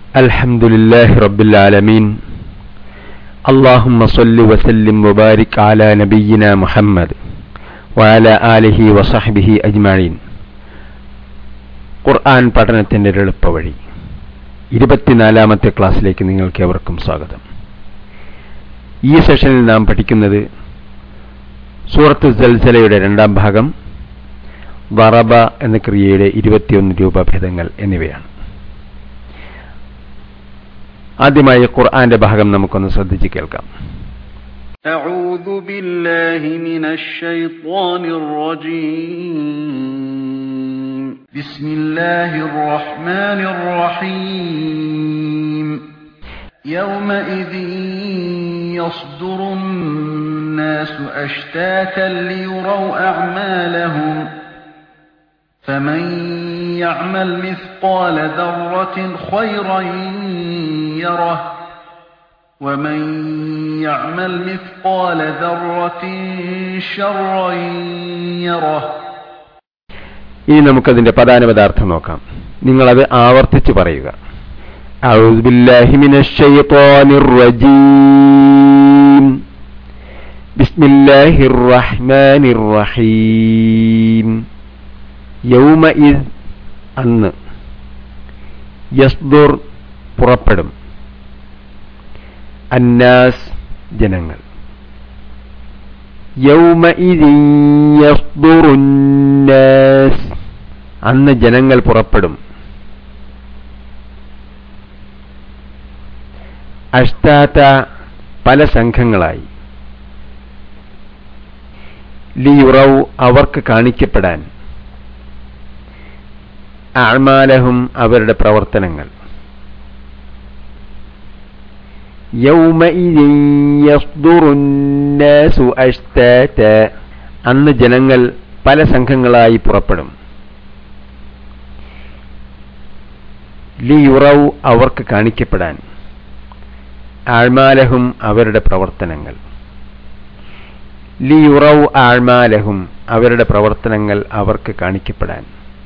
الحمد لله رب العالمين اللهم صل وسلم وبارك على نبينا محمد وعلى آله وصحبه أجمعين ഖുർആൻ പഠനത്തിന്റെ ഒരു എളുപ്പവഴി ഇരുപത്തിനാലാമത്തെ ക്ലാസ്സിലേക്ക് നിങ്ങൾക്ക് എവർക്കും സ്വാഗതം ഈ സെഷനിൽ നാം പഠിക്കുന്നത് സൂറത്ത് ജൽസലയുടെ രണ്ടാം ഭാഗം വറബ എന്ന ക്രിയയുടെ ഇരുപത്തിയൊന്ന് രൂപഭേദങ്ങൾ എന്നിവയാണ് ആദ്യമായി ഖുർആന്റെ ഭാഗം നമുക്കൊന്ന് ശ്രദ്ധിച്ച് കേൾക്കാം أعوذ بالله من الشيطان الرجيم بسم الله الرحمن الرحيم يومئذ يصدر الناس أشتاتا ليروا أعمالهم فمن يعمل مثقال ذرة خيرا يره ومن يعمل مثقال ذرة شرا يره ഇനി നമുക്കതിന്റെ പദാനുപദാർത്ഥം നോക്കാം നിങ്ങളത് ആവർത്തിച്ച് പറയുക أعوذ بالله من الشيطان الرجيم بسم الله الرحمن الرحيم يومئذ അന്ന് യസ്ദുർ പുറപ്പെടും അന്നാസ് ജനങ്ങൾ യൗമഇദിൻ യസ്ദുറുന്നാസ് അന്ന് ജനങ്ങൾ പുറപ്പെടും അഷ്ടാത്ത പല സംഘങ്ങളായി ലിയുറൗ അവർക്ക് കാണിക്കപ്പെടാൻ അഴ്മാലഹും അവരുടെ പ്രവർത്തനങ്ങൾ യൗമഇദിൻ യസ്ദുറുന്നാസു അഷ്താത അന്ന് ജനങ്ങൾ പല സംഘങ്ങളായി പുറപ്പെടും ലിയുറൗ അവർക്ക് കാണിക്കപ്പെടാൻ ആഴ്മാലഹും അവരുടെ പ്രവർത്തനങ്ങൾ ലിയുറൗ ആഴ്മാലഹും അവരുടെ പ്രവർത്തനങ്ങൾ അവർക്ക് കാണിക്കപ്പെടാൻ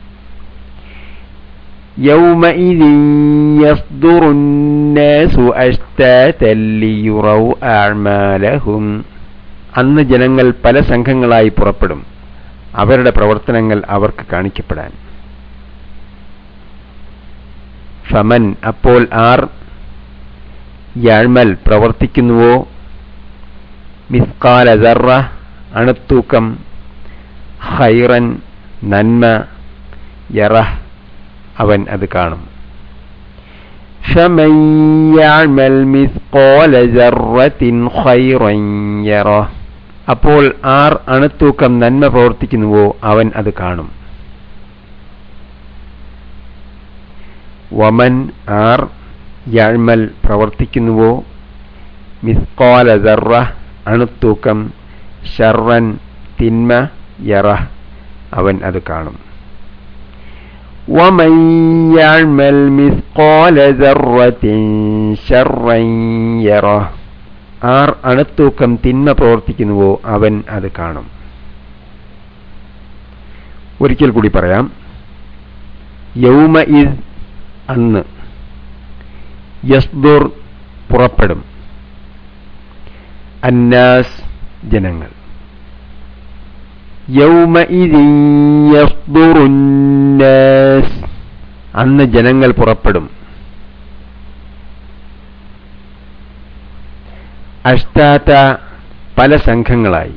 يومئذ يصدر الناس أشتاتا ليروا أعمالهم അന്ന് ജനങ്ങൾ പല സംഘങ്ങളായി പുറപ്പെടും അവരുടെ പ്രവർത്തനങ്ങൾ അവർക്ക് കാണിക്കപ്പെടാൻ ഫമൻ അപ്പോൾ ആർ യാഴ്മൽ പ്രവർത്തിക്കുന്നുവോ മിസ്കാല ദർറ അണുത്തൂക്കം ഹൈറൻ നന്മ യറഹ് അവൻ അത് കാണും فمن يعمل مثقال ذرة خيرا يره അപ്പോൾ ആർ അണുത്തൂക്കം നന്മ പ്രവർത്തിക്കുന്നുവോ അവൻ അത് കാണും വമൻ ആർ യാഴ്മൽ പ്രവർത്തിക്കുന്നുവോ മിസ്കോല ദർറ അണുത്തൂക്കം ഷർറൻ തിന്മ യറ അവൻ അത് കാണും ومن يعمل مثقال ذرة شرا يره ആർ അണുത്തൂക്കം തിന്മ പ്രവർത്തിക്കുന്നുവോ അവൻ അത് കാണും ഒരിക്കൽ കൂടി പറയാം യൗമ ഇസ് അന്ന് യസ്ദുർ പുറപ്പെടും അന്നാസ് ജനങ്ങൾ യൗമഇദിൻ യസ്ദുറുന്നാസ് അന്ന് ജനങ്ങൾ പുറപ്പെടും അഷ്ടാത്ത പല സംഘങ്ങളായി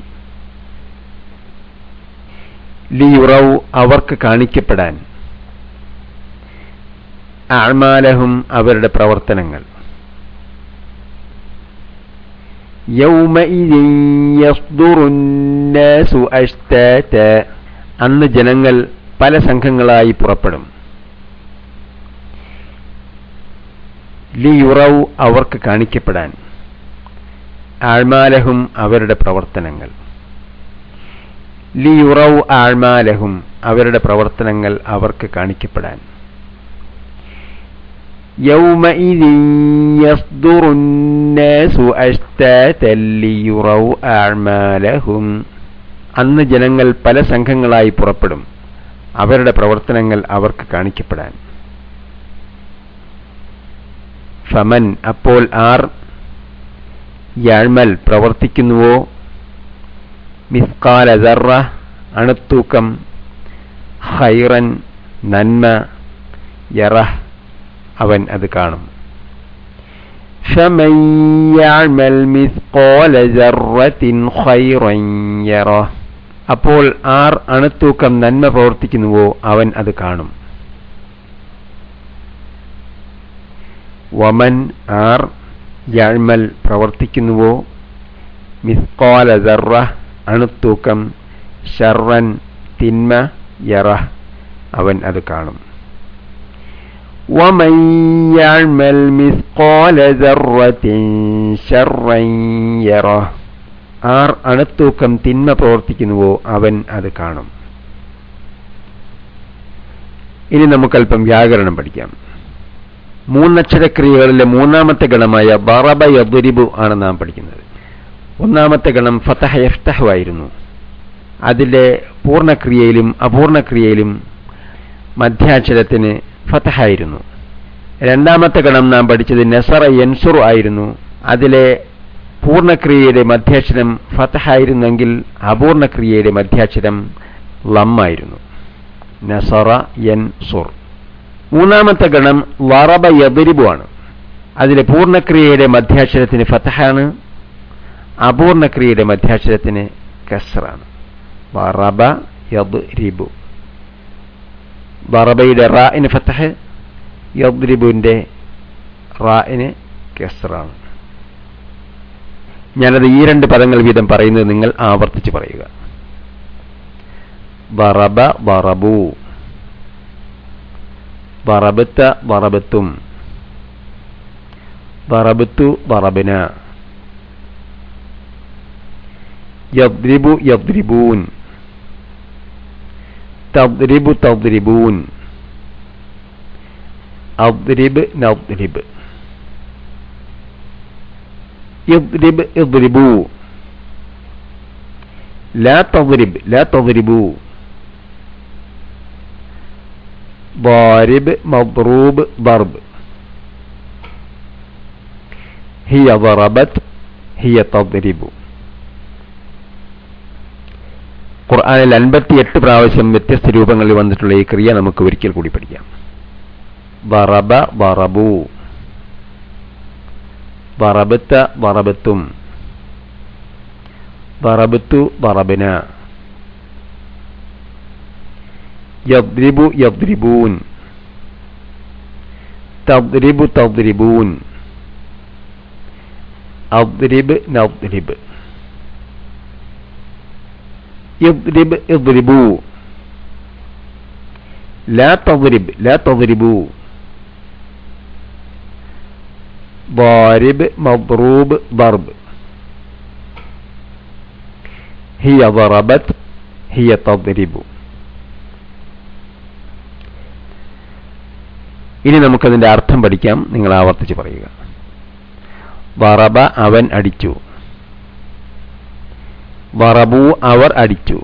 ലിയുറൗ അവർക്ക് കാണിക്കപ്പെടാൻ അഴ്മാലഹും അവരുടെ പ്രവർത്തനങ്ങൾ യൗമഇദിൻ യസ്ദുറുന്നാസു അഷ്താത അന്ന് ജനങ്ങൾ പല സംഘങ്ങളായി പുറപ്പെടും ലിയുറൗ അവർക്ക് കാണിക്കപ്പെടാൻ ആഴ്മാലഹും അവരുടെ പ്രവർത്തനങ്ങൾ ലിയുറൗ ആഴ്മാലഹും അവരുടെ പ്രവർത്തനങ്ങൾ അവർക്ക് കാണിക്കപ്പെടാൻ يومئذ يصدر الناس أشتاتا ليروا أعمالهم അന്ന് ജനങ്ങൾ പല സംഘങ്ങളായി പുറപ്പെടും അവരുടെ പ്രവർത്തനങ്ങൾ അവർക്ക് കാണിക്കപ്പെടാൻ ഫമൻ അപ്പോൾ ആർ യാഴ്മൽ പ്രവർത്തിക്കുന്നുവോ മിസ്കാല ദർറ അണുത്തൂക്കം ഹൈറൻ നന്മ യറഹ് അവൻ അത് കാണും فمن يعمل مثقال ذرة خيرا يره അപ്പോൾ ആർ അണുത്തൂക്കം നന്മ പ്രവർത്തിക്കുന്നുവോ അവൻ അത് കാണും വമൻ ആർ യാഴ്മൽ പ്രവർത്തിക്കുന്നുവോ മിസ്കോല ദർറ അണുത്തൂക്കം ഷർറൻ തിന്മ യറ അവൻ അത് കാണും ومن يعمل مثقال ذرة شرا يره ആർ അണുത്തൂക്കം തിന്മ പ്രവർത്തിക്കുന്നുവോ അവൻ അത് കാണും ഇനി നമുക്കല്പം വ്യാകരണം പഠിക്കാം മൂന്നക്ഷരക്രിയകളിലെ മൂന്നാമത്തെ ഗണമായ ബറബ യദുരിബു ആണ് നാം പഠിക്കുന്നത് ഒന്നാമത്തെ ഗണം ഫതഹ യഫ്തഹു ആയിരുന്നു അതിലെ പൂർണ്ണക്രിയയിലും അപൂർണക്രിയയിലും മധ്യാക്ഷരത്തിന് ഫതഹായിരുന്നു രണ്ടാമത്തെ ഗണം നാം പഠിച്ചത് നസറ യൻസുർ ആയിരുന്നു അതിലെ പൂർണ്ണക്രിയയുടെ മധ്യാക്ഷരം ഫതഹായിരുന്നെങ്കിൽ അപൂർണക്രിയയുടെ മധ്യാക്ഷരം ലമ്മായിരുന്നു നസറ യൻ സുർ മൂന്നാമത്തെ ഗണം വറബ യദരിബു ആണ് അതിലെ പൂർണ്ണക്രിയയുടെ മധ്യാക്ഷരത്തിന് ഫതഹാണ് അപൂർണക്രിയയുടെ മധ്യാക്ഷരത്തിന് കസറാണ് വറബ യദ്രിബു ബറബയുടെ റായിന് ഫത്തഹ് യദ്രിബുവിന്റെ റായിന് കെസറാണ് ഞാനത് ഈ രണ്ട് പദങ്ങൾ വീതം പറയുന്നത് നിങ്ങൾ ആവർത്തിച്ച് പറയുക ബറബ ബറബു ബറബത്ത ബറബത്തും ബറബത്തു ബറബന യദ്രിബു യദ്രിബൂൻ تضرب تضربون أضرب نضرب اضرب اضربوا لا تضرب لا تضربوا ضارب مضروب ضرب هي ضربت هي تضرب ഖുർആാനിൽ അൻപത്തിയെട്ട് പ്രാവശ്യം വ്യത്യസ്ത രൂപങ്ങളിൽ വന്നിട്ടുള്ള ഈ ക്രിയ നമുക്ക് ഒരിക്കൽ കൂടി പഠിക്കാം ബറബ ബറബു ബറബത്ത ബറബത്തും ബറബത്തു ബറബന യദ്രിബു യദ്രിബൂൻ തദ്രിബു തദ്രിബൂൻ അദ്രിബ് നദ്രിബ് اضرب اضربوا لا تضرب لا تضربوا ضارب مضروب ضرب هي ضربت هي تضرب ഇനി നമുക്കതിന്റെ അർത്ഥം പഠിക്കാം നിങ്ങൾ ആവർത്തിച്ച് പറയുക വറബ അവൻ അടിച്ചു വറബു അവർ അടിച്ചു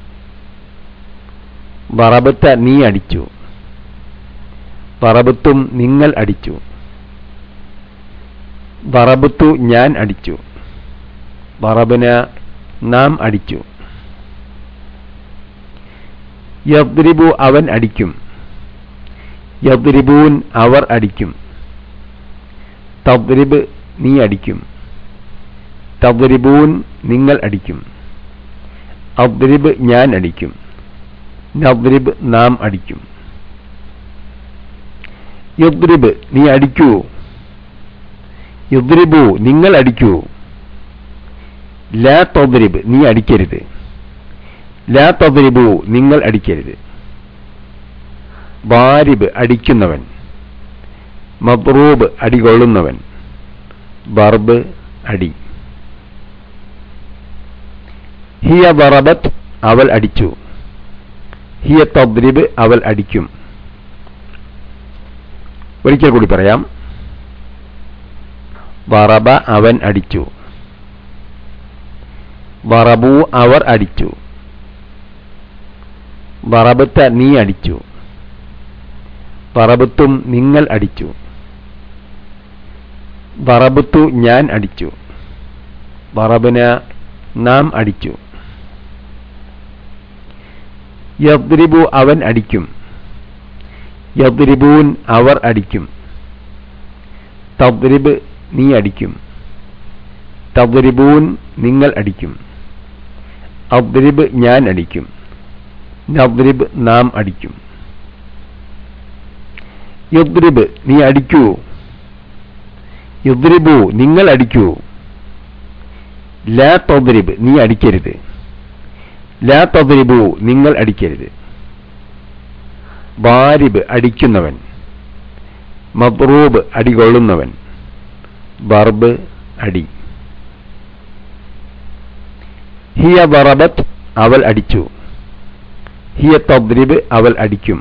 വറബത്ത നീ അടിച്ചു വറബത്തും നിങ്ങൾ അടിച്ചു വറബത്തു ഞാൻ അടിച്ചു വറബന നാം അടിച്ചു യദ്രിബു അവൻ അടിക്കും യദ്രിബൂൻ അവർ അടിക്കും തദ്രിബ് നീ അടിക്കും തദ്രിബൂൻ നിങ്ങൾ അടിക്കും അദ്രിബ് ഞാൻ അടിക്കും നദ്രിബ് നാം അടിക്കും യുദ്രിബ് നീ അടിക്കൂ യുദ്രിബു നിങ്ങൾ അടിക്കൂ ലാ തദ്രിബ് നീ അടിക്കരുത് ലാ തദ്രിബു നിങ്ങൾ അടിക്കരുത് ബാരിബ് അടിക്കുന്നവൻ മബ്രൂബ് അടികൊള്ളുന്നവൻ ബർബ് അടി ഹിയ ബറബത്ത് അവൾ അടിച്ചു ഹിയ തദ്രിബ് അവൾ അടിക്കും ഒരിക്കൽ കൂടി പറയാം വറബ അവൻ അടിച്ചു വറബു അവർ അടിച്ചു വറബത്ത നീ അടിച്ചു വറബത്തും നിങ്ങൾ അടിച്ചു വറബത്തു ഞാൻ അടിച്ചു വറബന നാം അടിച്ചു യദ്രിബു അവൻ അടിക്കും യദ്രിബൂൻ അവർ അടിക്കും തദ്രിബ് നീ അടിക്കും തദ്രിബൂൻ നിങ്ങൾ അടിക്കും അദ്രിബ് ഞാൻ അടിക്കും നദ്രിബ് നാം അടിക്കും യുദ്രിബ് നീ അടിക്കൂ യുദ്രിബു നിങ്ങൾ അടിക്കൂ ലാ തദ്രിബ് നീ അടിക്കരുത് ലാ തദ്രിബു നിങ്ങൾ അടിക്കരുത് ബാരിബ് അടിക്കുന്നവൻ മദ്റൂബ് അടികൊള്ളുന്നവൻ ബർബ് അടി ഹിയ ബറബത്ത് അവൾ അടിച്ചു ഹിയ തദ്രിബ് അവൾ അടിക്കും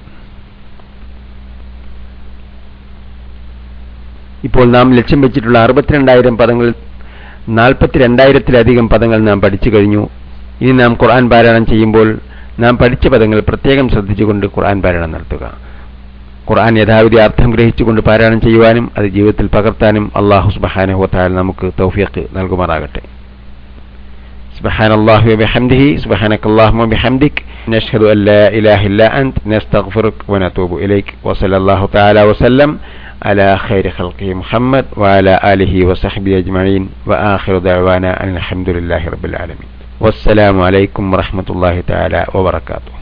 ഇപ്പോൾ നാം ലക്ഷ്യം വെച്ചിട്ടുള്ള അറുപത്തിരണ്ടായിരം പദങ്ങൾ നാൽപ്പത്തിരണ്ടായിരത്തിലധികം പദങ്ങൾ നാം പഠിച്ചു കഴിഞ്ഞു ഇനി നാം ഖുർആൻ പാരായണം ചെയ്യുമ്പോൾ നാം പഠിച്ച പദങ്ങൾ പ്രത്യേകം ശ്രദ്ധിച്ചുകൊണ്ട് ഖുർആൻ പാരായണം നടത്തുക ഖുർആൻ യഥാവിധി അർത്ഥം ഗ്രഹിച്ചുകൊണ്ട് പാരായണം ചെയ്യുവാനും അത് ജീവിതത്തിൽ പകർത്താനും അള്ളാഹു സുബഹാനുഹത്താൽ നമുക്ക് തൗഫിയക്ക് നൽകുമാറാകട്ടെ سبحان الله وبحمده سبحانك اللهم وبحمدك نشهد أن لا إله إلا أنت نستغفرك ونتوب إليك وصلى الله تعالى وسلم على خير خلقه محمد وعلى آله وصحبه أجمعين وآخر دعوانا أن الحمد لله رب العالمين والسلام عليكم ورحمة الله تعالى وبركاته